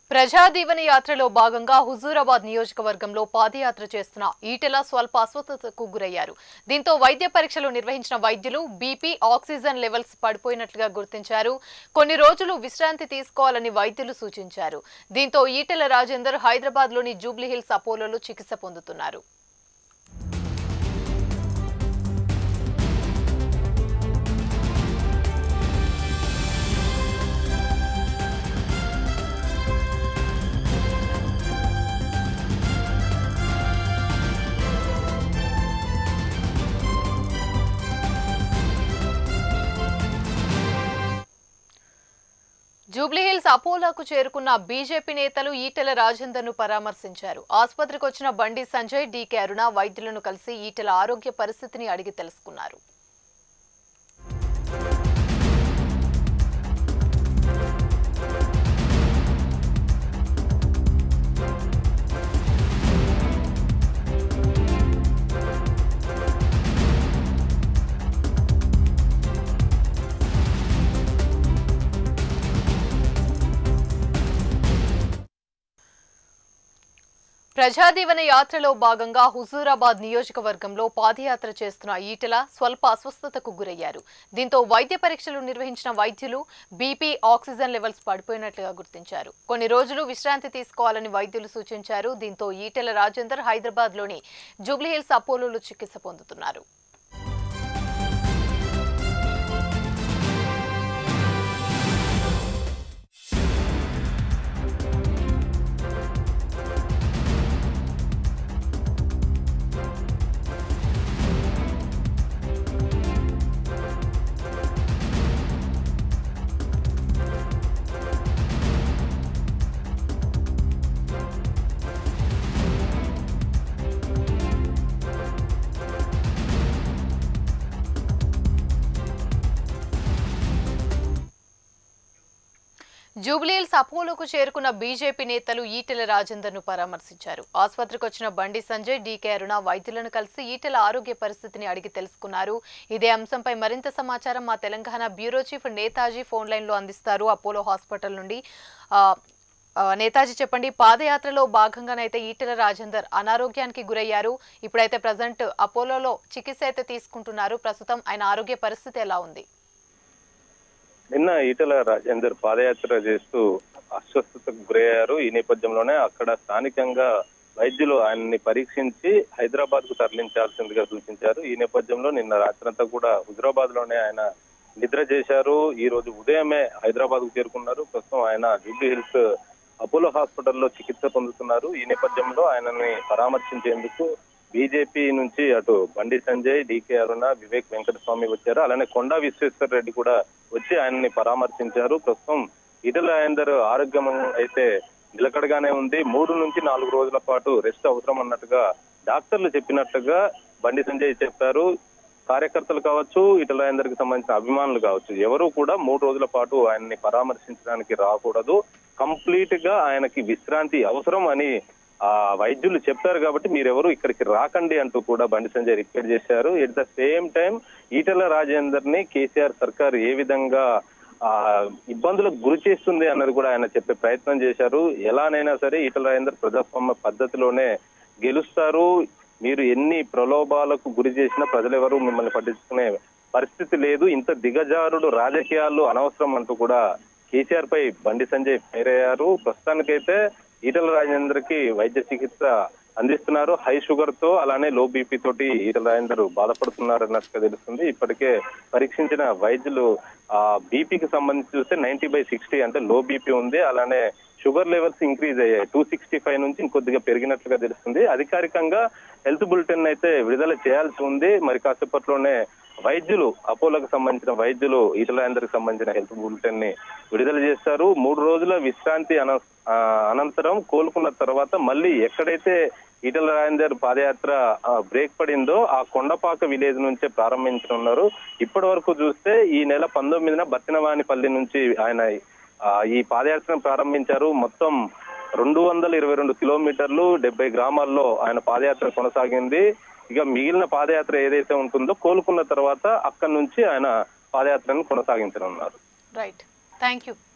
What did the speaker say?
ప్రజా దీవెన యాత్రలో భాగంగా హుజూరాబాద్ నియోజకవర్గంలో పాదయాత్ర చేస్తున్న ఈటెల స్వల్ప అస్వస్థతకు గురయ్యారు దీంతో వైద్య పరీక్షలు నిర్వహించిన వైద్యులు బీపీ ఆక్సిజన్ లెవెల్స్ పడిపోయినట్లుగా గుర్తించారు కొన్ని రోజులు విశ్రాంతి తీసుకోవాలని వైద్యులు సూచించారు దీంతో ఈటెల రాజేందర్ హైదరాబాద్లోని జూబ్లీహిల్స్ అపోలోలో చికిత్స పొందుతున్నారు జూబ్లీహిల్స్ అపోలోకు చేరుకున్న బీజేపీ నేతలు ఈటెల రాజేందర్ ను పరామర్శించారు ఆసుపత్రికి వచ్చిన బండి సంజయ్ డీకే అరుణ వైద్యులను కలిసి ఈటెల ఆరోగ్య పరిస్థితిని అడిగి తెలుసుకున్నారు ప్రజాదీవన యాత్రలో భాగంగా హుజూరాబాద్ నియోజకవర్గంలో పాదయాత్ర చేస్తున్న ఈటెల స్వల్ప అస్వస్థతకు గురయ్యారు దీంతో వైద్య పరీక్షలు నిర్వహించిన వైద్యులు బీపీ ఆక్సిజన్ లెవెల్స్ పడిపోయినట్లుగా గుర్తించారు కొన్ని రోజులు విశ్రాంతి తీసుకోవాలని వైద్యులు సూచించారు దీంతో ఈటెల రాజేందర్ హైదరాబాద్లోని జూబ్లీహిల్స్ అపోలోలో చికిత్స పొందుతున్నారు జూబ్లీహిల్స్ అపోలోకు చేరుకున్న బీజేపీ నేతలు ఈటెల రాజేందర్ ను పరామర్శించారు ఆసుపత్రికి వచ్చిన బండి సంజయ్ డీకే అరుణ వైద్యులను కలిసి ఈటెల ఆరోగ్య పరిస్థితిని అడిగి తెలుసుకున్నారు ఇదే అంశంపై మరింత సమాచారం మా Telangana bureau chief Netaji phone line లో అందిస్తారు అపోలో హాస్పిటల్ నుండి ఆ, ఆ, నేతాజీ చెప్పండి పాదయాత్రలో భాగంగానైతే ఈటెల రాజేందర్ అనారోగ్యానికి గురయ్యారు ఇప్పుడైతే ప్రజెంట్ అపోలోలో చికిత్స అయితే తీసుకుంటున్నారు ప్రస్తుతం ఆయన ఆరోగ్య పరిస్థితి ఎలా ఉంది నిన్న ఈటల రాజేందర్ పాదయాత్ర చేస్తూ అస్వస్థతకు గురయ్యారు ఈ నేపథ్యంలోనే అక్కడ స్థానికంగా వైద్యులు ఆయన్ని పరీక్షించి హైదరాబాద్ కు తరలించాల్సిందిగా సూచించారు ఈ నేపథ్యంలో నిన్న రాత్రంతా కూడా హుజరాబాద్ లోనే ఆయన నిద్ర చేశారు ఈ రోజు ఉదయమే హైదరాబాద్ కు చేరుకున్నారు ప్రస్తుతం ఆయన జూబ్లీ హిల్స్ అపోలో హాస్పిటల్లో చికిత్స పొందుతున్నారు ఈ నేపథ్యంలో ఆయనని పరామర్శించేందుకు బీజేపీ నుంచి అటు బండి సంజయ్ డీకే అరుణ వివేక్ వెంకటస్వామి వచ్చారు అలానే కొండా విశ్వేశ్వర రెడ్డి కూడా వచ్చి ఆయన్ని పరామర్శించారు ప్రస్తుతం ఈటల రాజేందర్ ఆరోగ్యం అయితే నిలకడగానే ఉంది మూడు నుంచి నాలుగు రోజుల పాటు రెస్ట్ అవసరం అన్నట్టుగా డాక్టర్లు చెప్పినట్టుగా బండి సంజయ్ చెప్పారు కార్యకర్తలు కావచ్చు ఈటల రాజేందర్ కి సంబంధించిన అభిమానులు కావచ్చు ఎవరు కూడా మూడు రోజుల పాటు ఆయన్ని పరామర్శించడానికి రాకూడదు కంప్లీట్ గా ఆయనకి విశ్రాంతి అవసరం అని ఆ వైద్యులు చెప్పారు కాబట్టి మీరెవరు ఇక్కడికి రాకండి అంటూ కూడా బండి సంజయ్ రిక్వెస్ట్ చేశారు at the same time Etela Rajender ని కేసీఆర్ సర్కార్ ఏ విధంగా ఆ ఇబ్బందులకు గురి చేస్తుంది అన్నది కూడా ఆయన చెప్పే ప్రయత్నం చేశారు ఎలానైనా సరే ఈటల రాజేందర్ ప్రజాస్వామ్య పద్ధతిలోనే గెలుస్తారు మీరు ఎన్ని ప్రలోభాలకు గురి చేసినా ప్రజలెవరూ మిమ్మల్ని పట్టించుకునే పరిస్థితి లేదు ఇంత దిగజారుడు రాజకీయాలు అనవసరం అంటూ కూడా కేసీఆర్ పై బండి సంజయ్ ఫైర్ అయ్యారు ప్రస్తుతానికైతే ఈటల రాజేందర్ కి వైద్య చికిత్స అందిస్తున్నారు హై షుగర్ తో అలానే లో బీపీ తోటి ఈటల రాజేందర్ బాధపడుతున్నారు అన్నట్టుగా తెలుస్తుంది ఇప్పటికే పరీక్షించిన వైద్యులు ఆ బీపీకి సంబంధించి చూస్తే నైన్టీ బై సిక్స్టీ అంటే లో బీపీ ఉంది అలానే షుగర్ లెవెల్స్ ఇంక్రీజ్ అయ్యాయి టూ సిక్స్టీ ఫైవ్ నుంచి ఇంకొద్దిగా పెరిగినట్లుగా తెలుస్తుంది అధికారికంగా హెల్త్ బులెటిన్ అయితే విడుదల చేయాల్సి ఉంది మరి కాసేపట్లోనే వైద్యులు అపోలోకి సంబంధించిన వైద్యులు ఈటలాందరికి సంబంధించిన హెల్త్ బులెటిన్ ని విడుదల చేస్తారు మూడు రోజుల విశ్రాంతి అన ఆ, అనంతరం కోలుకున్న తర్వాత మళ్ళీ ఎక్కడైతే ఈటల రాజేందర్ పాదయాత్ర ఆ, బ్రేక్ పడిందో ఆ కొండపాక విలేజ్ నుంచే ప్రారంభించనున్నారు ఇప్పటి వరకు చూస్తే ఈ నెల పంతొమ్మిదిన బత్తినవానిపల్లి నుంచి ఆయన ఆ, ఈ పాదయాత్రను ప్రారంభించారు మొత్తం రెండు వందల ఇరవై రెండు కిలోమీటర్లు డెబ్బై గ్రామాల్లో ఆయన పాదయాత్ర కొనసాగింది ఇక మిగిలిన పాదయాత్ర ఏదైతే ఉంటుందో కోలుకున్న తర్వాత అక్కడి నుంచి ఆయన పాదయాత్రను కొనసాగించనున్నారు రైట్ థ్యాంక్ యూ